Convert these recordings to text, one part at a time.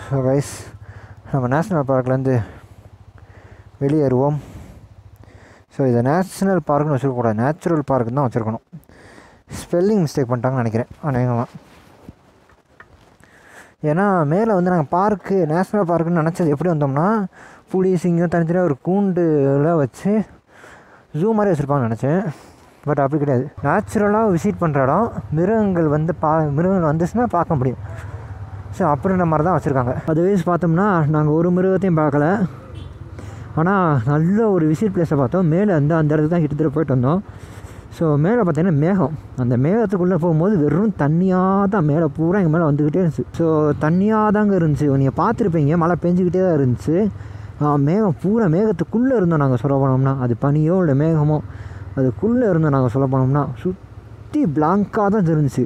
so guys நம்ம national பார்க்லேருந்து வெளியேறுவோம் ஸோ இதை நேஷ்னல் பார்க்னு வச்சுருக்கக்கூடாது நேச்சுரல் பார்க் தான் வச்சுருக்கணும் ஸ்பெல்லிங் மிஸ்டேக் பண்ணிட்டாங்கன்னு நினைக்கிறேன் அநேகமாக ஏன்னா மேலே வந்து நாங்கள் பார்க்கு நேஷ்னல் பார்க்குன்னு நினச்சது எப்படி வந்தோம்னா புலி சிங்கம் தனித்தனியாக ஒரு கூண்டுல வச்சு ஜூ மாதிரி வச்சுருப்பாங்கன்னு நினச்சேன் பட் அப்படி கிடையாது நேச்சுரலாக விசிட் பண்ணுற இடம் மிருகங்கள் வந்து பா மிருகங்கள் வந்துச்சுன்னா பார்க்க முடியும் ஸோ அப்படின்ற மாதிரி தான் வச்சுருக்காங்க அதுவேஸ் பார்த்தோம்னா நாங்கள் ஒரு மிருகத்தையும் பார்க்கல ஆனால் நல்ல ஒரு விசிட் பிளேஸை பார்த்தோம் மேலே வந்து அந்த இடத்துக்கு தான் கிட்டத்தட்ட போயிட்டு வந்தோம் ஸோ மேலே பார்த்தீங்கன்னா மேகம் அந்த மேகத்துக்குள்ளே போகும்போது வெறும் தண்ணியாக தான் மேலே பூரா எங்கள் மேலே வந்துக்கிட்டே இருந்துச்சு ஸோ தண்ணியாக தாங்க இருந்துச்சு நீங்கள் பார்த்துருப்பீங்க மழை பெஞ்சிக்கிட்டே தான் இருந்துச்சு ஆ, மேகம் பூரா மேகத்துக்குள்ளே இருந்தோம் நாங்கள் சொல்ல போனோம்னா அது பனியோ இல்லை மேகமோ அதுக்குள்ளே இருந்தோம் நாங்கள் சொல்ல போனோம்னா சுற்றி பிளாங்காக தான் இருந்துச்சு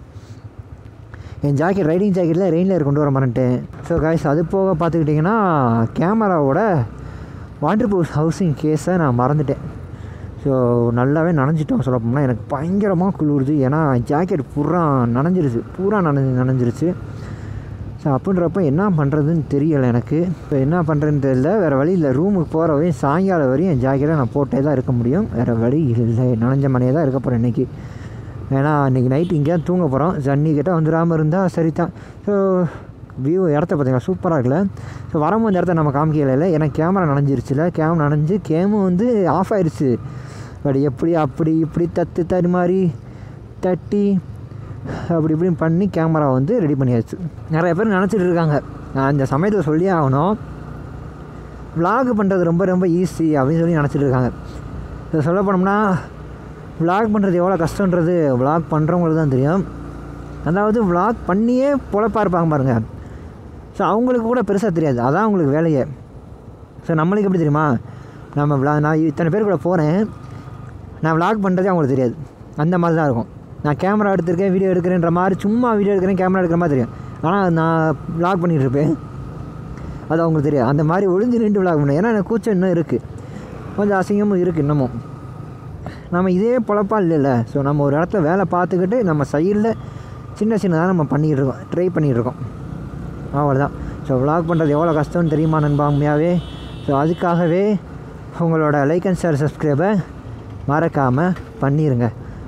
என் ஜாக்கெட் ரைடிங் ஜாக்கெட்டில் ரெயினில் கொண்டு வர மாட்டேன் ஸோ காய்ஸ் அது போக பார்த்துக்கிட்டிங்கன்னா கேமராவோட வாட்டர் ப்ரூஃப் ஹவுசிங் கேஸை நான் மறந்துட்டேன் ஸோ நல்லாவே நனைஞ்சிட்டோம் சொல்ல போனால் எனக்கு பயங்கரமாக குளிருது ஏன்னா ஜாக்கெட் பூரா நனைஞ்சிருச்சு பூரா நனைஞ்சு நனைஞ்சிருச்சு ஸோ அப்படின்றப்ப என்ன பண்ணுறதுன்னு தெரியலை எனக்கு இப்போ என்ன பண்ணுறதுன்னு தெரியல வேறு வழி இல்லை ரூமுக்கு போகிற வரையும் சாயங்காலம் வரையும் என் ஜாக்கெட்டை நான் போட்டே தான் இருக்க முடியும் வேறு வழி இல்லை நனைஞ்ச மணியே தான் இருக்க போகிறேன் இன்றைக்கி ஏன்னா இன்றைக்கி நைட்டு இங்கேயா தூங்க போகிறோம் ஜன்னி கிட்ட வந்துடாமல் இருந்தால் சரி தான் ஸோ வியூ இடத்த பார்த்தீங்களா சூப்பராக இருக்குல்ல ஸோ வரும்போது இந்த இடத்த நம்ம காமிக்கல இல்லை ஏன்னா கேமரா நனைஞ்சிருச்சுல கேமரா நனைஞ்சு கேமும் வந்து ஆஃப் ஆயிடுச்சு பட் எப்படி அப்படி இப்படி தத்து தரு மாதிரி தட்டி அப்படி இப்படின்னு பண்ணி கேமரா வந்து ரெடி பண்ணியாச்சு நிறைய பேர் நினச்சிட்டு இருக்காங்க நான் இந்த சமயத்தில் சொல்லியே ஆகணும் vlog பண்ணுறது ரொம்ப ரொம்ப ஈஸி அப்படின்னு சொல்லி நினச்சிட்டு இருக்காங்க இதை சொல்ல போனோம்னா vlog பண்ணுறது எவ்வளோ கஷ்டன்றது vlog பண்ணுறவங்களுக்கு தான் தெரியும் அதாவது vlog பண்ணியே பொழப்பா இருப்பாங்க பாருங்க ஸோ அவங்களுக்கு கூட பெருசாக தெரியாது அதான் அவங்களுக்கு வேலையே ஸோ நம்மளுக்கு எப்படி தெரியுமா நம்ம vlog நான் இத்தனை பேர் கூட போகிறேன் நான் vlog பண்ணுறதே அவங்களுக்கு தெரியாது அந்த மாதிரி தான் இருக்கும் நான் கேமரா எடுத்திருக்கேன் வீடியோ எடுக்கிறேன்ற மாதிரி சும்மா வீடியோ எடுக்கிறேன் கேமரா எடுக்கிற மாதிரி தெரியும் ஆனால் நான் vlog பண்ணிட்டு இருப்பேன் அது அவங்களுக்கு தெரியாது அந்த மாதிரி ஒளிஞ்சு நின்று vlog பண்ணேன் ஏன்னா எனக்கு கூச்சம் இன்னும் இருக்குது கொஞ்சம் அசிங்கமும் இருக்குது இன்னமும் நம்ம இதே பொழப்பா இல்லைல்ல ஸோ நம்ம ஒரு இடத்துல வேலை பார்த்துக்கிட்டு நம்ம சைடில் சின்ன சின்னதாக நம்ம பண்ணிக்கிட்டு இருக்கோம் ட்ரை பண்ணிகிட்டு இருக்கோம் அவ்வளோதான் ஸோ vlog பண்ணுறது எவ்வளோ கஷ்டம்னு தெரியுமா நண்பா உண்மையாகவே ஸோ அதுக்காகவே உங்களோட லைக் அண்ட் ஷேர் சப்ஸ்கிரைபை மறக்காமல் பண்ணிடுங்க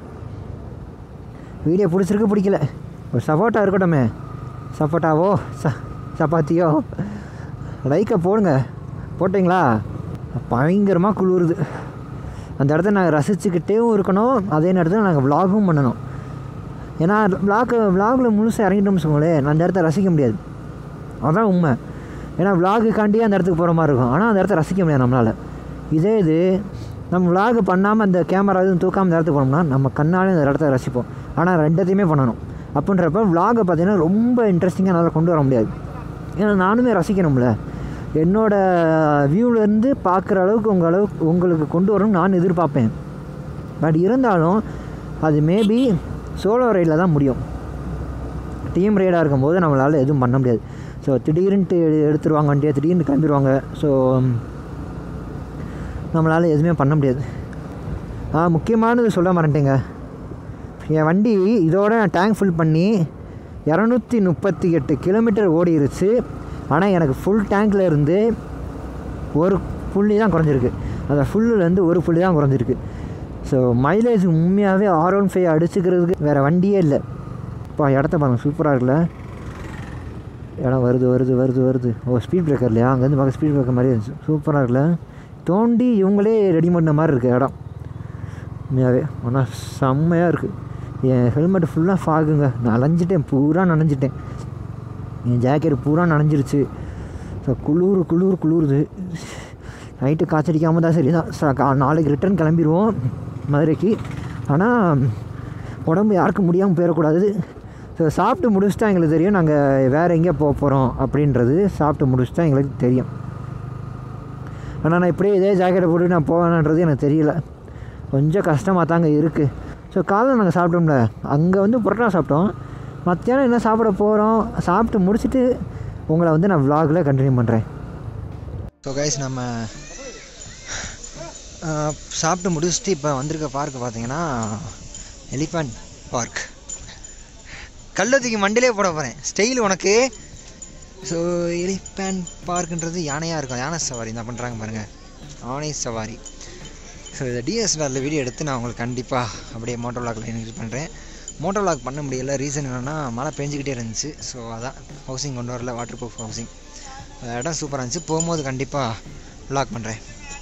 வீடியோ பிடிச்சிருக்கு பிடிக்கல ஒரு சப்போட்டா இருக்கட்டுமே சப்போட்டாவோ ச சப்பாத்தியோ லைக்கை போடுங்க போட்டிங்களா பயங்கரமாக குளிருது அந்த இடத்த நாங்கள் ரசிச்சுக்கிட்டேவும் இருக்கணும் அதே நேரத்தில் நாங்கள் விலாகும் பண்ணணும் ஏன்னா விளாக் விலாகில் முழுசாக இறங்கிட்டோம்னு வச்சுக்கோங்களேன் நான் அந்த இடத்த ரசிக்க முடியாது அதான் உண்மை ஏன்னா விலாகுக்காண்டியே அந்த இடத்துக்கு போகிற மாதிரி இருக்கும் ஆனால் அந்த இடத்த ரசிக்க முடியாது நம்மளால் இதே இது நம்ம விலாகு பண்ணாமல் அந்த கேமரா எதுவும் தூக்காமல் அந்த இடத்துக்கு போனோம்னா நம்ம கண்ணாலே அந்த இடத்த ரசிப்போம் ஆனால் ரெண்டத்தையுமே பண்ணணும் அப்படின்றப்ப விலாகை பார்த்தீங்கன்னா ரொம்ப இன்ட்ரெஸ்டிங்காக என்னால் கொண்டு வர முடியாது ஏன்னா நானுமே ரசிக்கணும்ல என்னோட வியூவிலேருந்து பார்க்குற அளவுக்கு உங்கள் அளவுக்கு உங்களுக்கு கொண்டு வரணும்னு நான் எதிர்பார்ப்பேன் பட் இருந்தாலும் அது மேபி சோலோ ரைடில் தான் முடியும் டீம் ரைடாக இருக்கும்போது நம்மளால் எதுவும் பண்ண முடியாது ஸோ திடீர்னுட்டு எடு எடுத்துருவாங்க வண்டியை திடீர்னு கிளம்பிடுவாங்க ஸோ நம்மளால் எதுவுமே பண்ண முடியாது ஆ முக்கியமானது சொல்ல மாட்டேங்க என் வண்டி இதோட டேங்க் ஃபுல் பண்ணி இரநூத்தி முப்பத்தி எட்டு கிலோமீட்டர் ஓடிருச்சு ஆனால் எனக்கு ஃபுல் டேங்க்கில் இருந்து ஒரு புள்ளி தான் குறைஞ்சிருக்கு அந்த ஃபுல்லுலேருந்து ஒரு புள்ளி தான் குறைஞ்சிருக்கு ஸோ மைலேஜ் உண்மையாகவே ஆர் ஒன் ஃபைவ் அடிச்சுக்கிறதுக்கு வேறு வண்டியே இல்லை இப்போ இடத்த பாருங்கள் சூப்பராக இருக்குல்ல இடம் வருது வருது வருது வருது ஓ ஸ்பீட் பிரேக்கர் இல்லையா அங்கேருந்து பார்க்க ஸ்பீட் பிரேக்கர் மாதிரி இருந்துச்சு சூப்பராக இருக்குல்ல தோண்டி இவங்களே ரெடி பண்ண மாதிரி இருக்குது இடம் உண்மையாகவே ஆனால் செம்மையாக இருக்குது என் ஹெல்மெட் ஃபுல்லாக ஃபாகுங்க நான் அலைஞ்சிட்டேன் பூரா நனைஞ்சிட்டேன் என் ஜாக்கெட் பூரா நனைஞ்சிருச்சு ஸோ குளிர் குளிர் குளிருது நைட்டு காய்ச்சடிக்காமல் தான் சரி தான் ச- கா- நாளைக்கு ரிட்டர்ன் கிளம்பிடுவோம் மதுரைக்கு ஆனால் உடம்பு யாருக்கும் முடியாமல் போயிடக்கூடாது ஸோ சாப்பிட்டு முடிச்சுட்டா எங்களுக்கு தெரியும் நாங்கள் வேறு எங்கே போக போகிறோம் அப்படின்றது சாப்பிட்டு முடிச்சுட்டா எங்களுக்கு தெரியும் ஆனால் நான் இப்படியே இதே ஜாக்கெட்டை போட்டு நான் போவேன்ன்றது எனக்கு தெரியல கொஞ்சம் கஷ்டமாக தாங்க இருக்குது ஸோ காலைல நாங்கள் சாப்பிட்டோம்ல அங்கே வந்து புரோட்டா சாப்பிட்டோம் மத்தியானம் என்ன சாப்பிட போகிறோம் சாப்பிட்டு முடிச்சுட்டு உங்களை வந்து நான் vlogல கண்டினியூ பண்ணுறேன் ஸோ கைஸ் நம்ம ஆஹ், சாப்பிட்டு முடிச்சுட்டு இப்போ வந்திருக்க பார்க் பார்த்தீங்கன்னா எலிஃபண்ட் பார்க் கல்லை தூக்கி மண்டிலே போட போகிறேன் ஸ்டைல் உனக்கு ஸோ எலிஃபேண்ட் பார்க்குன்றது யானையாக இருக்கும் யானை சவாரி தான் பண்ணுறாங்க பாருங்கள் யானை சவாரி ஸோ இதை டிஎஸ்எல்ஆரில் வீடியோ எடுத்து நான் உங்களுக்கு கண்டிப்பாக அப்படியே மோட்டோ விளாகில் இன்க்ரீஸ் பண்ணுறேன் மோட்டோ விளாக் பண்ண முடியல ரீசன் என்னென்னா மழை பெஞ்சிக்கிட்டே இருந்துச்சு ஸோ அதான் ஹவுசிங் கொண்டு வரல வாட்டர் ப்ரூஃப் ஹவுசிங் இடம் சூப்பராக இருந்துச்சு போகும்போது கண்டிப்பாக விளாக் பண்ணுறேன்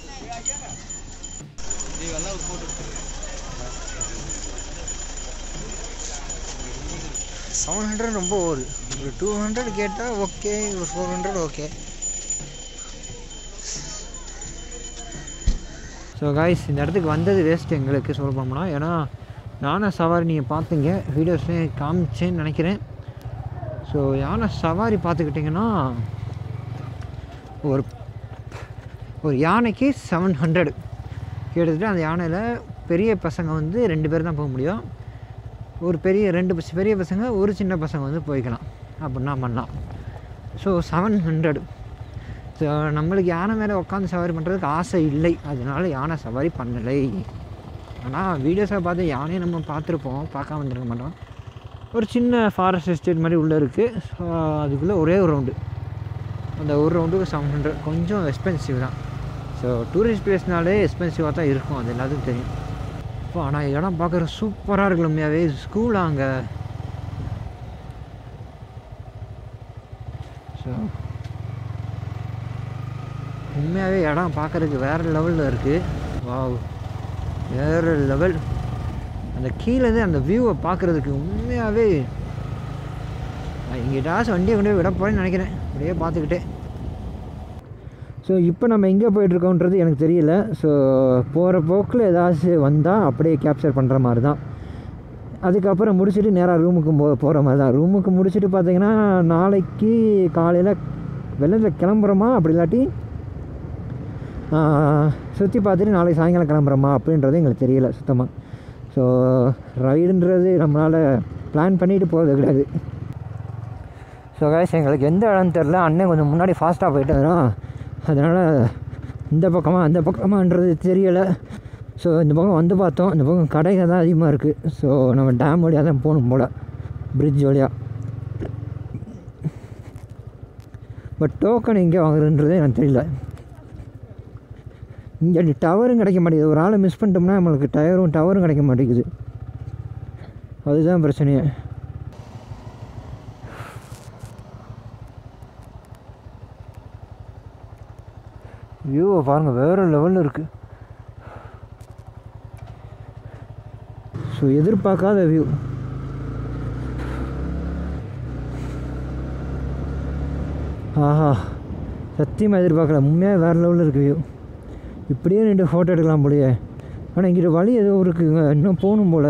செவன் ஹண்ட்ரட் ரொம்ப ஒரு ஒரு டூ ஹண்ட்ரட் கேட்டால் ஓகே ஒரு four hundred okay so guys இந்த இடத்துக்கு வந்தது வேஸ்ட் எங்களுக்கு சொல்ல போனோம்னா ஏன்னா யானை சவாரி நீங்கள் பார்த்தீங்க வீடியோஸ்லேயும் காமிச்சேன்னு நினைக்கிறேன் ஸோ யானை சவாரி பார்த்துக்கிட்டிங்கன்னா ஒரு ஒரு யானைக்கு செவன் ஹண்ட்ரட் கிட்டத்தட்ட அந்த யானையில் பெரிய பசங்க வந்து ரெண்டு பேர் தான் போக முடியும் ஒரு பெரிய ரெண்டு பச- பெரிய பசங்க ஒரு சின்ன பசங்க வந்து போய்க்கலாம் அப்படின்னா பண்ணலாம் ஸோ செவன் ஹண்ட்ரட் ஸோ நம்மளுக்கு யானை மேலே உட்காந்து சவாரி பண்ணுறதுக்கு ஆசை இல்லை அதனால யானை சவாரி பண்ணலை ஆனால் வீடியோஸை பார்த்து யானையை நம்ம பார்த்துருப்போம் பார்க்காம இருந்திருக்க மாட்டோம் ஒரு சின்ன ஃபாரஸ்ட் எஸ்டேட் மாதிரி உள்ளே இருக்குது ஸோ அதுக்குள்ளே ஒரே ஒரு ரவுண்டு அந்த ஒரு ரவுண்டுக்கு செவன் ஹண்ட்ரட் கொஞ்சம் எக்ஸ்பென்சிவ் தான் ஸோ டூரிஸ்ட் பிளேஸ்னாலே எக்ஸ்பென்சிவாக தான் இருக்கும் அது எல்லாத்துக்கும் தெரியும் இப்போ ஆனால் இடம் பார்க்குற சூப்பராக இருக்கு உண்மையாகவே ஸ்கூல் அங்கே ஸோ உண்மையாகவே இடம் பார்க்குறதுக்கு வேறு லெவலில் இருக்குது வாவ் வேறு லெவல் அந்த கீழேருந்து அந்த வியூவை பார்க்குறதுக்கு உண்மையாகவே நான் எங்கிட்டாச்சும் வண்டியை கொண்டு போய் விட போகிறேன்னு நினைக்கிறேன் அப்படியே பார்த்துக்கிட்டே ஸோ இப்போ நம்ம எங்கே போயிட்டுருக்கோன்றது எனக்கு தெரியல ஸோ போகிற போக்கில் ஏதாச்சும் வந்தால் அப்படியே கேப்சர் பண்ணுற மாதிரி தான் அதுக்கப்புறம் முடிச்சுட்டு நேராக ரூமுக்கு போ போகிற மாதிரி தான் ரூமுக்கு முடிச்சுட்டு பார்த்தீங்கன்னா நாளைக்கு காலையில் வெள்ளத்தில் கிளம்புறோமா அப்படி இல்லாட்டி சுற்றி பார்த்துட்டு நாளைக்கு சாயங்காலம் கிளம்புறோமா அப்படின்றது எங்களுக்கு தெரியல சுத்தமாக ஸோ ரைடுன்றது நம்மளால் பிளான் பண்ணிட்டு போகிறது கிடையாது ஸோ கைஸ் எங்களுக்கு எந்த இடம்னு தெரில அண்ணன் கொஞ்சம் முன்னாடி ஃபாஸ்ட்டாக போயிட்டாரா அதனால் இந்த பக்கமா அந்த பக்கமான்றது தெரியலை ஸோ இந்த பக்கம் வந்து பார்த்தோம் இந்த பக்கம் கடைகள் தான் அதிகமாக இருக்குது ஸோ நம்ம டேம் வழியாக தான் போகணும் போல் பிரிட்ஜ் வழியாக பட் டோக்கன் எங்கே வாங்குறதுன்றது எனக்கு தெரியல இங்கே டவரும் கிடைக்க மாட்டேங்குது ஒரு ஆளை மிஸ் பண்ணிட்டோம்னா நம்மளுக்கு டயரும் டவரும் கிடைக்க மாட்டேங்குது அதுதான் பிரச்சனையே வியூவை பாருங்கள் வேறு லெவலில் இருக்குது ஸோ எதிர்பார்க்காத வியூ ஆஹா சத்தியமாக எதிர்பார்க்கல உண்மையாக வேறு லெவலில் இருக்குது வியூ இப்படியே நின்று ஃபோட்டோ எடுக்கலாம் போலயே ஆனால் இங்கிட்ட வழி ஏதோ இருக்குங்க இன்னும் போகணும் போல்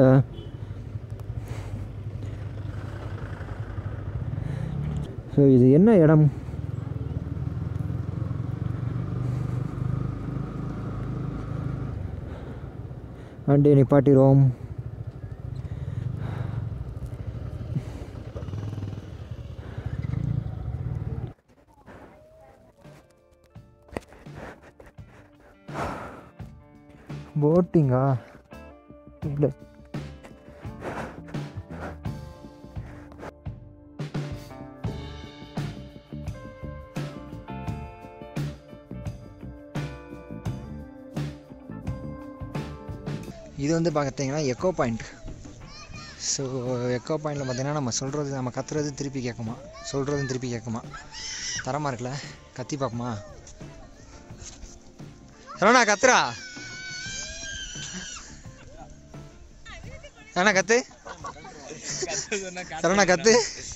ஸோ இது என்ன இடம் வண்டியை நிப்பாட்டிடுவோம் போட்டிங்கா இல்லை இது வந்து பார்த்தீங்கன்னா எக்கோ பாயிண்ட் ஸோ எக்கோ பாயிண்டில் பார்த்தீங்கன்னா நம்ம சொல்கிறது நம்ம கத்துறது திருப்பி கேட்குமா சொல்கிறதும் திருப்பி கேட்குமா தரமாக இருக்குல்ல கத்தி பார்க்குமா சரவணா கத்துறா சரவணா கத்து சரவணா கத்து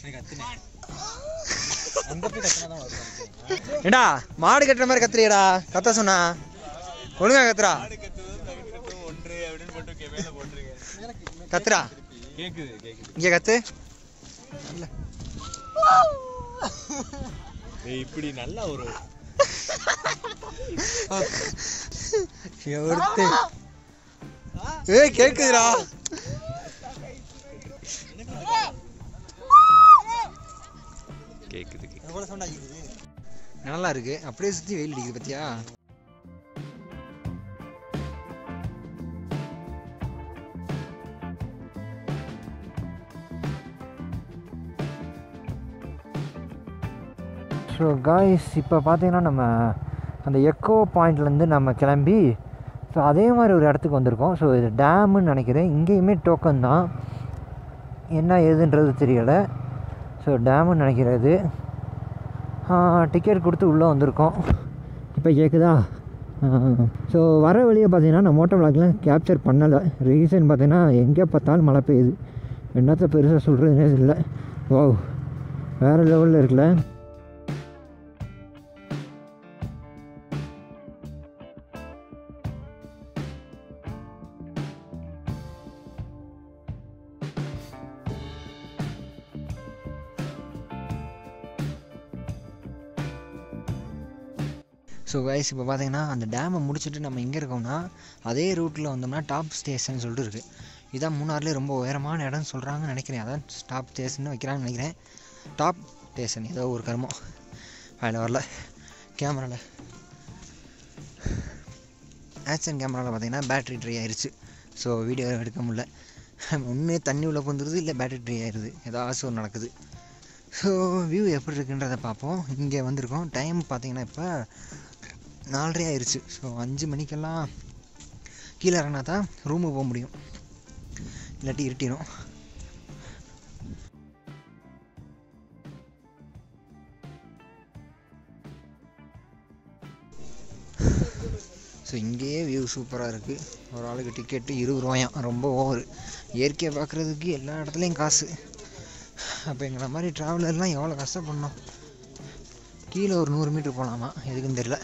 ஏடா மாடு கட்டுற மாதிரி கத்துறியடா கத்த சொன்னா ஒழுங்கா கத்துறா கத்துறா கேக்குது கேக்குது இங்க கத்து ஏய், இப்படி நல்லா ஒரு ஒருத்து ஏய் கேக்குதுடா கேக்குது நல்லா இருக்கு அப்படியே சுத்தி வெயில் அடிக்குது பத்தியா ஸோ காய்ஸ் இப்போ பார்த்தீங்கன்னா நம்ம அந்த எக்கோ பாயிண்ட்லேருந்து நம்ம கிளம்பி ஸோ அதே மாதிரி ஒரு இடத்துக்கு வந்திருக்கோம் ஸோ இது டேமுன்னு நினைக்கிறேன் இங்கேயுமே டோக்கன் தான் என்ன ஏதுன்றது தெரியலை ஸோ டேமுன்னு நினைக்கிறது டிக்கெட் கொடுத்து உள்ளே வந்திருக்கோம் இப்போ கேட்குதா ஸோ வர வழியை பார்த்தீங்கன்னா நான் மோட்டோ விளாக்லாம் கேப்சர் பண்ணலை ரீசன் பார்த்தீங்கன்னா எங்கே பார்த்தாலும் மழை பெய்யுது என்னத்த பெருசாக சொல்கிறதுனே இல்லை ஓ வேறு லெவலில் இருக்குல்ல ஸோ கைஸ் இப்போ பார்த்தீங்கன்னா அந்த டேமை முடிச்சுட்டு நம்ம எங்கே இருக்கோம்னா அதே ரூட்டில் வந்தோம்னா டாப் ஸ்டேஷன் சொல்லிட்டு இருக்குது இதான் மூணாறுலேயே ரொம்ப உயரமான இடம்னு சொல்கிறாங்கன்னு நினைக்கிறேன் அதான் டாப் ஸ்டேஷன் வைக்கிறாங்கன்னு நினைக்கிறேன் டாப் ஸ்டேஷன் ஏதோ ஒரு கர்மம் அதில் வரல கேமராவில் ஆக்ஷன் கேமராவில் பார்த்தீங்கன்னா பேட்ரி ட்ரை ஆயிடுச்சு ஸோ வீடியோ எடுக்க முடியல ஒன்று தண்ணி உள்ள புந்துருது இல்லை பேட்ரி ட்ரை ஆயிடுது ஏதாச்சும் ஒரு நடக்குது ஸோ வியூ எப்படி இருக்குன்றதை பார்ப்போம் இங்கே வந்திருக்கோம் டைம் பார்த்தீங்கன்னா இப்போ நாலரை ஆயிடுச்சு ஸோ அஞ்சு மணிக்கெல்லாம் கீழே இறங்கினா தான் ரூமுக்கு போக முடியும் இல்லாட்டி இருட்டிடும் ஸோ இங்கேயே வியூ சூப்பராக இருக்குது ஒரு ஆளுக்கு டிக்கெட்டு இருபது ரூபாயாம் ரொம்ப ஓவர் இயற்கையை பார்க்குறதுக்கு எல்லா இடத்துலையும் காசு அப்போ எங்களை மாதிரி ட்ராவலர்லாம் எவ்வளோ கஷ்டப்படணும் கீழே ஒரு நூறு மீட்டர் போகலாமா எதுக்குன்னு தெரில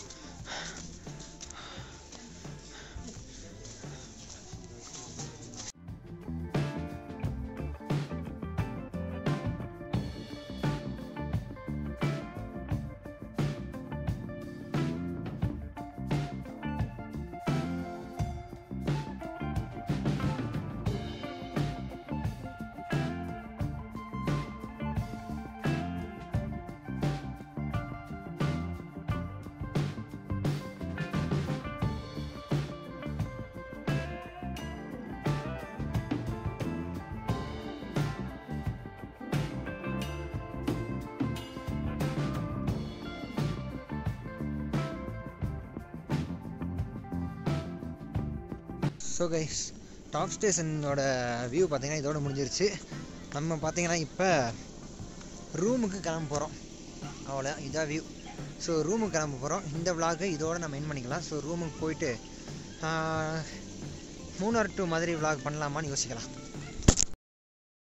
ஸோ கைஸ் டாப் ஸ்டேஷனோட வியூ பார்த்தீங்கன்னா இதோட முடிஞ்சிருச்சு நம்ம பார்த்தீங்கன்னா இப்போ ரூமுக்கு கிளம்ப போகிறோம் அவ்வளோ இதான் வியூ ஸோ ரூமுக்கு கிளம்ப போகிறோம் இந்த விலாகை இதோட நம்ம என் பண்ணிக்கலாம் ஸோ ரூமுக்கு போயிட்டு ஆஹ், மூணார் டு மதுரை விலாக் பண்ணலாமான்னு யோசிக்கலாம்